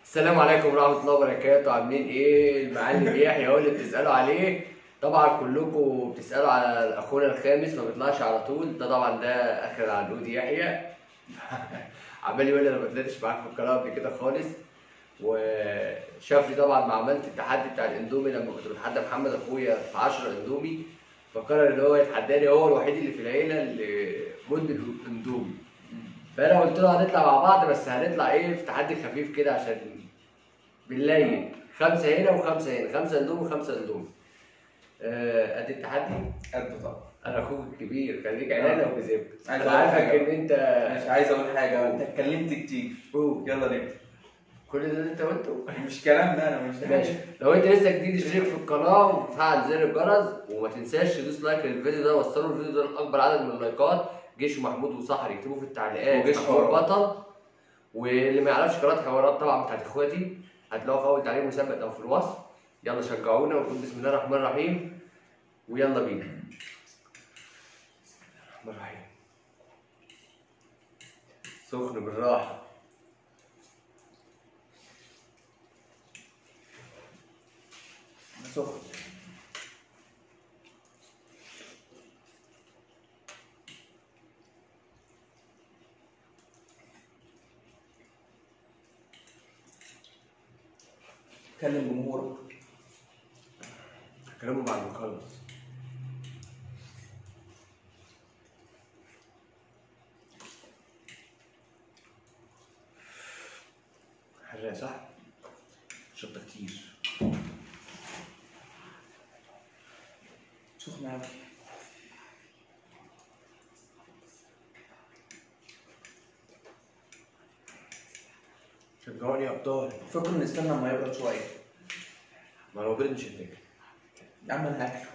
السلام عليكم ورحمة الله وبركاته عاملين ايه المعلم يحيى هو اللي بتسألوا عليه طبعا كلكم بتسألوا على اخونا الخامس ما بيطلعش على طول ده طبعا ده اخر العنقود يحيى عمال يقول لي انا ما طلعتش معاك في القناة قبل كده خالص وشافني طبعا ما عملت التحدي بتاع الاندومي لما كنت بتحدى محمد اخويا في 10 اندومي فقرر ان هو يتحداني هو الوحيد اللي في العيلة اللي مدمن اندومي فانا قلت له هنطلع مع بعض بس هنطلع ايه في تحدي خفيف كده عشان بالليل خمسه هنا وخمسه هنا خمسه اندومي وخمسه اندومي آه، قد التحدي قد طبعا انا اخوك الكبير خليك عينانا وكذبت عايز انا أقول عارفك حاجة. ان انت مش عايز اقول حاجه انت اتكلمت كتير أوه. يلا نبدا كل ده اللي انت قلته مش كلام ده انا مش ماشي لو انت لسه جديد اشترك في القناه وتفعل زر الجرس وما تنساش تدوس لايك للفيديو ده وصلوا الفيديو ده لاكبر عدد من اللايكات جيش محمود وصحر يكتبوا في التعليقات وجيش محمود حوارات. بطل واللي ما يعرفش قناه حوارات طبعا بتاعت اخواتي هتلاقوها في اول تعليق مثبت او في الوصف يلا شجعونا ونقول بسم الله الرحمن الرحيم ويلا بينا بسم الله الرحمن الرحيم سخن بالراحه سخن كلم جمهورك هكلمه بعد ما اخلص حراق صح؟ شطة كتير سخن أوي شجعوني يا ابطال فكر نستنى لما يبرد شويه ما لو برد مش هتاكل يا عم انا هاكله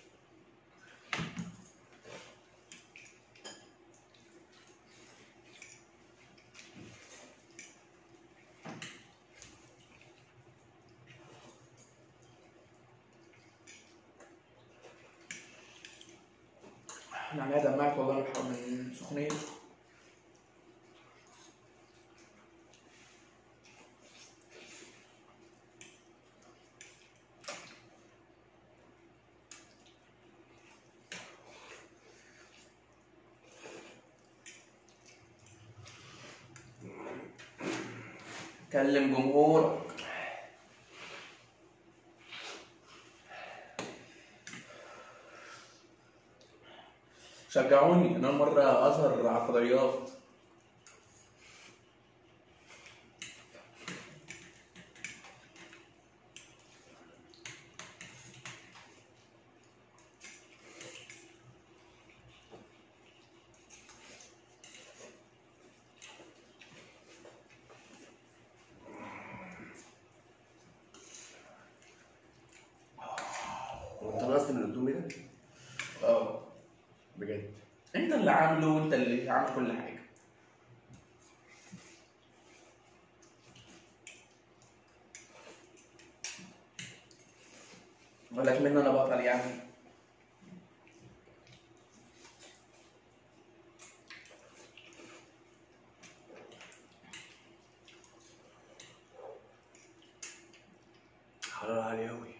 انا عينيا دمعت والله من الحر- من سخونية كلم جمهورك شجعوني انا مرة اظهر على الفضائيات وانت نقصت من قدومي ده؟ اه بجد انت اللي عامله وانت اللي عامل كل حاجة ولكن من انا بطل يعني حرارة عالية أوي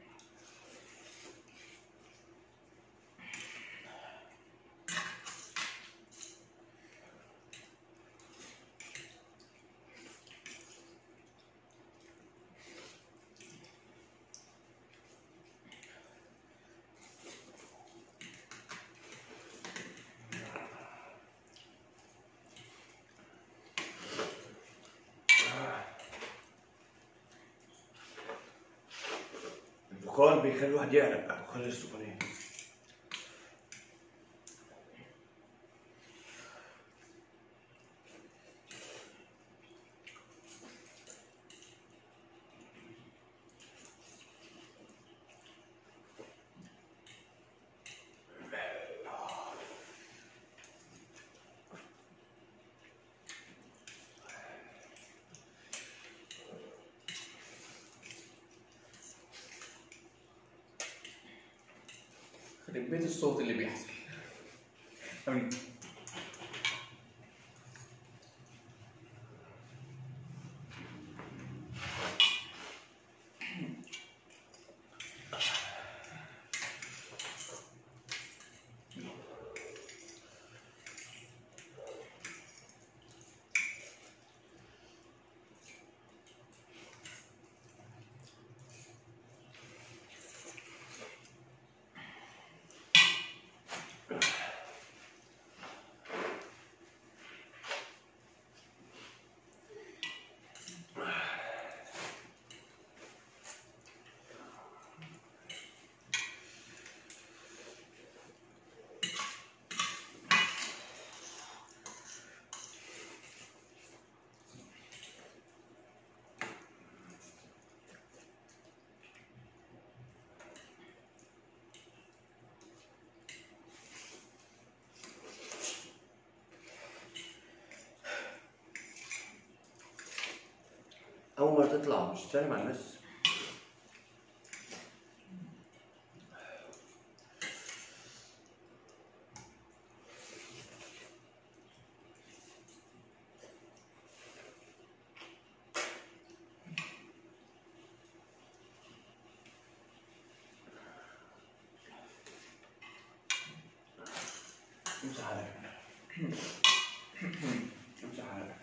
البخار بيخلي الواحد يعرق بخار السخونية يخرب بيت الصوت اللي بيحصل أمين. اول ما تطلع مش تسلم على الناس امسح عليك امسح عليك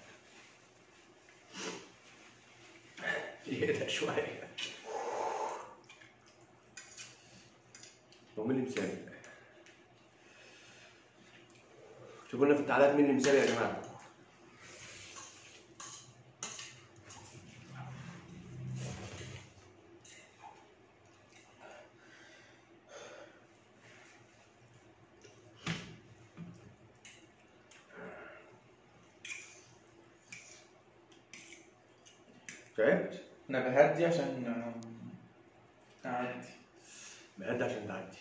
يهدى شوية هو مين اللي مسابق؟ شوفوا لنا في التعليقات مين اللي مسابق يا جماعة تعبت؟ انا بهدي عشان آه، اعدي بعد عشان تعدي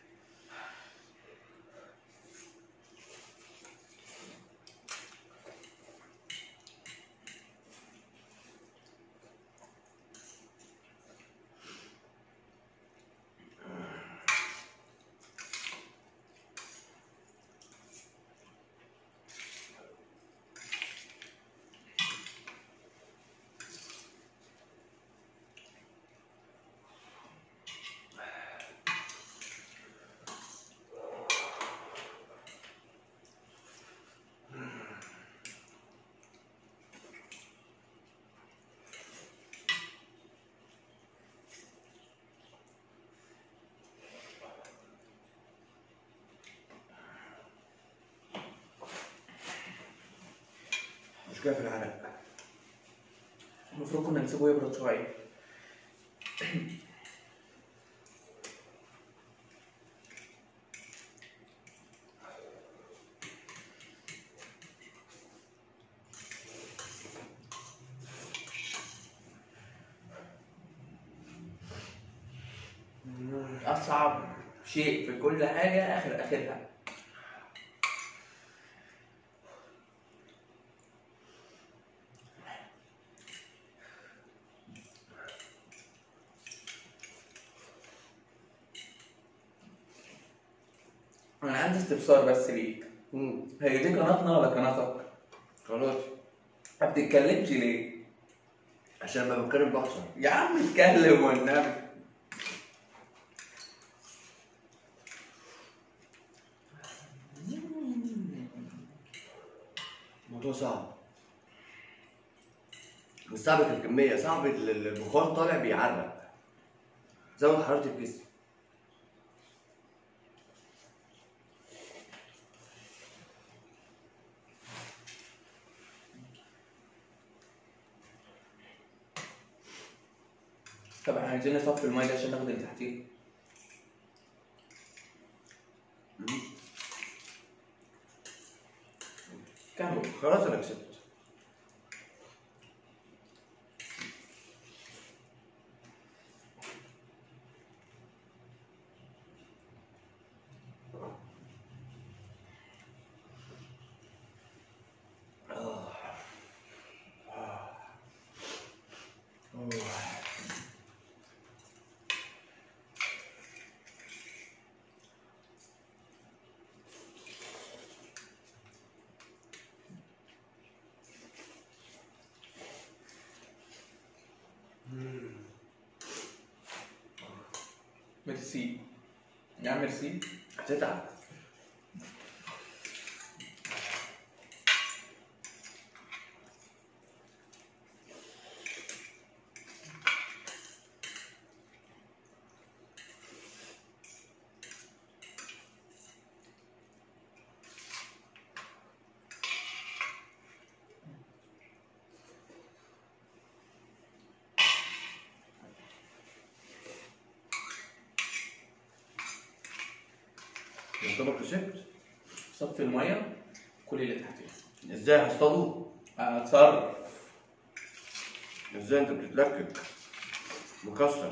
مشكلة في العرق المفروض كنا نسيبه يبرد شويه أصعب شيء في كل حاجة آخر آخرها أنا عندي استفسار بس ليك امم هي دي قناتنا ولا قناتك؟ خلاص ما بتتكلمش ليه؟ عشان لما بتكلم بخسر يا عم اتكلم والنبي الموضوع صعب مش صعب في الكمية صعب ال- ال- البخار طالع بيعرق زود حرارة الجسم طب احنا عايزين نصفي المايه دي عشان ناخد اللي تحتيه كمل خلاص انا كسبت ميرسي يا عم ميرسي هتتعب يعتبر كسبت صفي المايه كل اللي تحتيه ازاي هصطادوا؟ اتصرف ازاي انت بتتلكك مكسر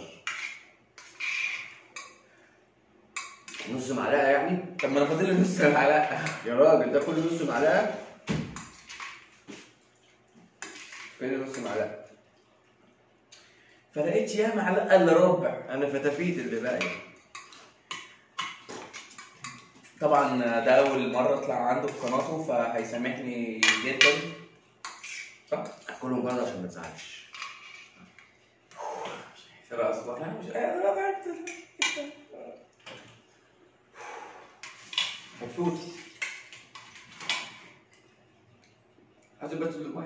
نص معلقه يعني طب ما انا فاضل لي نص معلقه يا راجل ده كل نص معلقه فين نص معلقه فلقيت يا معلقه الا ربع انا فتافيت اللي باقي طبعا ده اول مره اطلع عنده في قناته فهيسامحني جدا صح؟ كلهم برضه عشان ما تزعلش ترى اصلا انا مش قادر تعبت مبسوط عايز بس الماء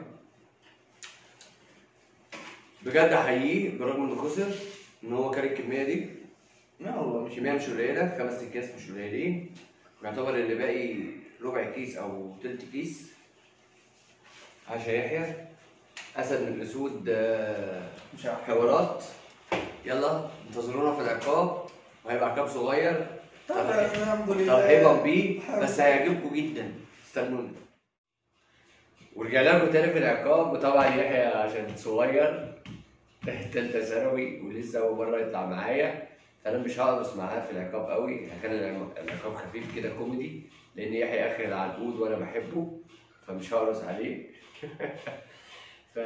بجد احييه برغم انه خسر ان هو كان الكميه دي لا والله مش كميه مش قليله خمس اكياس مش قليلين يعتبر اللي باقي ربع كيس او تلت كيس عشا يحيى اسد من الاسود آه، مش عارف حوارات يلا انتظرونا في العقاب وهيبقى عقاب صغير طب الحمد لله ترحيبا بيه بس هيعجبكم جدا استنونا ورجعنا لكم تاني في العقاب وطبعا يحيى عشان صغير تالتة ثانوي ولسه أول مرة يطلع معايا فأنا مش هقرص معاه في العقاب قوي كان العقاب خفيف كده كوميدي لأن يحيى آخر العنقود وأنا بحبه فمش هقرص عليه ف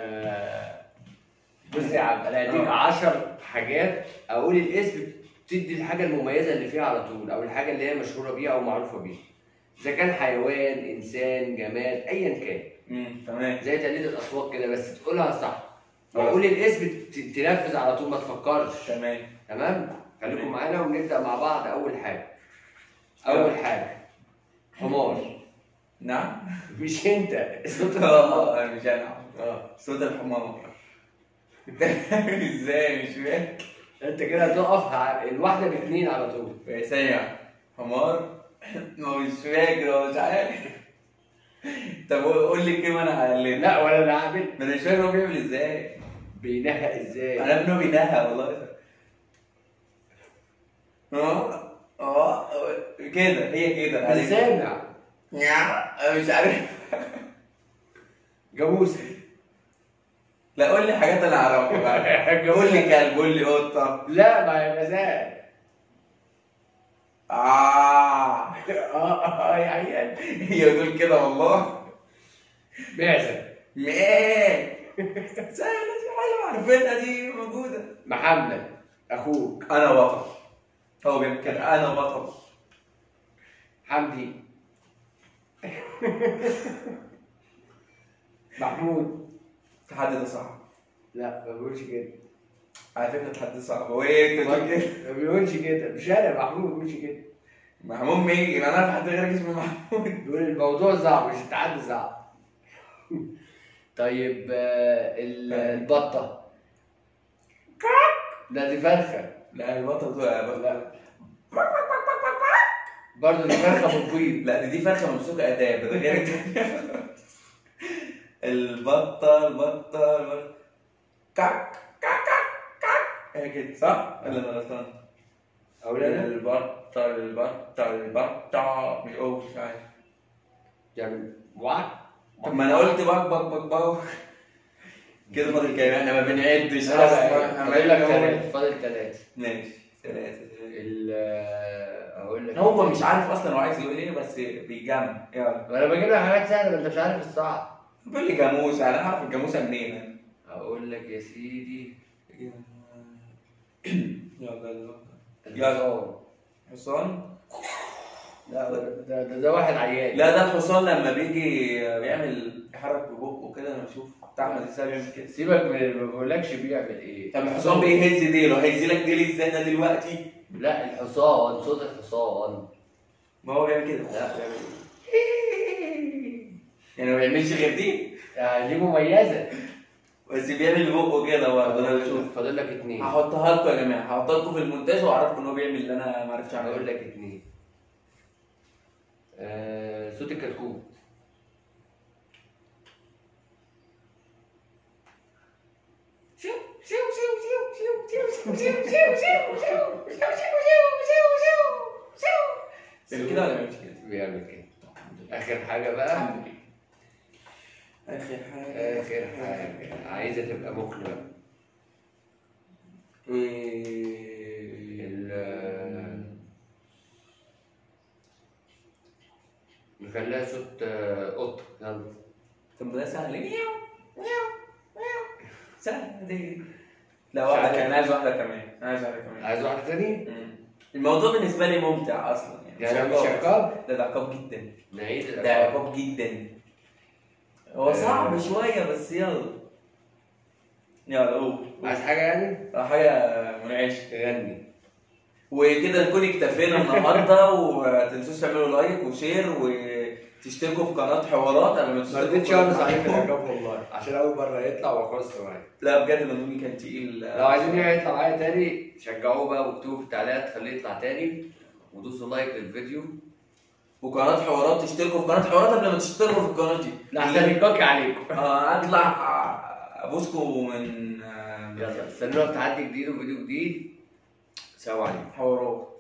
بص يا عم أنا هديك آه. 10 حاجات أقول الاسم تدي الحاجة المميزة اللي فيها على طول أو الحاجة اللي هي مشهورة بيها أو معروفة بيها إذا كان حيوان إنسان جماد أيا كان امم تمام زي تقليد الاصوات كده بس تقولها صح وقول الاسم ت- تنفذ على طول ما تفكرش تمام تمام خليكم تمام. معانا ونبدا مع بعض اول حاجه اول حاجه حمار نعم مش انت صوت الحمار اه مش انا اه صوت الحمار انت فاهم ازاي مش فاهم انت كده هتقف ع- الواحده باثنين على طول يا سامع حمار ما هو مش فاكر هو مش عارف طب قول لي كلمه انا هقلدها لا ولا انا عامل ما انا مش فاكر هو بيعمل ازاي بينهى ازاي انا ابنه بينهى والله اه اه كده هي كده مش عارف. سامع انا مش عارف جاموسه لا قول لي حاجات انا اعرفها بقى قول لي كلب قول لي قطه لا ما هي مزاج اه اه اه يا عيال هي بتقول كده والله معزه ميه سهله دي حلوه عارفينها دي موجوده محمد اخوك انا بطل هو بيعمل كده انا بطل حمدي محمود التحدي ده صعب لا ما بيقولش كده على فكره التحدي ده صعب هو ايه انت بتقول كده ما بيقولش كده مش انا محمود ما بيقولش كده محمود مين انا اعرف حد غيرك اسمه محمود بيقول الموضوع صعب مش التعدي صعب طيب آه، ال- البطه لا دي فرخه لا البطل بتقول لا برضه دي فرخه بتبيض لا دي, دي فرخه ممسوكه اداب ده غير البطه البطه البطه كاك كاك كاك كاك هي كده صح؟ ولا انا غلطان؟ او لا لا البطه البطه البطه مش اوه مش عارف يعني وات طب ما انا قلت بك بك بك بك كده فاضل كام احنا ما بنعدش اصلا اصلا فاضل لك ثلاثه فاضل ثلاثه ماشي ثلاثة ال آه، اقول لك هو مش عارف اصلا هو عايز يقول ايه بس بيجمع يلا انا بجيب لك حاجات سهله ما انت مش عارف الصعب بيقول لي جاموسه انا اعرف الجاموسه منين اقول لك يا سيدي يلا يلا الحصان حصان لا ده ده, ده واحد عيان لا ده الحصان لما بيجي بيعمل يحرك ببقه كده انا بشوف بتاع احمد السقا بيعمل كده سيبك من ما بقولكش بيعمل ايه طب الحصان بيهز ديله هيهز لك ديلي ازاي ده دلوقتي لا الحصان صوت الحصان ما هو بيعمل كده لا بيعمل يعني ما بيعملش غير دي يعني دي مميزه بس بيعمل بقه كده برضه انا بشوف شوف فاضل لك اتنين هحطها لكم يا جماعه هحطها لكم في المونتاج واعرفكم ان هو بيعمل اللي انا ما عرفتش هقول اعمله لك اتنين آه صوت الكتكوت بيعمل كده ولا ما بيعملش كده؟ بيعمل كده اخر حاجه بقى الحمد لله اخر حاجه اخر حاجه عايزه تبقى مخل بقى ال- نخليها صوت آه، قطه يلا طب ده سهل ليه؟ سهل دي لا واحده كمان انا عايز واحده كمان انا عايز واحده كمان عايز واحده تاني؟ مم. الموضوع بالنسبه لي ممتع اصلا يعني مش مش عقاب. عقاب؟ ده ده عقاب جدا نعيد ده العقاب. عقاب جدا هو صعب شويه بس يلا يلا قول عايز حاجه يعني؟ حاجه منعشه غني وكده نكون اكتفينا النهارده وما تنسوش تعملوا لايك وشير وتشتركوا في قناه حوارات قبل ما ما تشتركوا رضيتش في اقرص قناة عليك حوارات. العقاب والله عشان اول مره يطلع واخص معايا لا بجد مندوبي كان تقيل لو عايزين يحيى يطلع معايا تاني شجعوه بقى واكتبوا في التعليقات خليه يطلع تاني ودوسوا لايك للفيديو وقناه حوارات تشتركوا في قناه حوارات قبل ما تشتركوا في القناه دي لحسن يبكي عليكم آه، اطلع ابوسكم من آه، يلا استنونا في تحدي جديد وفيديو جديد سلام عليكم حوارات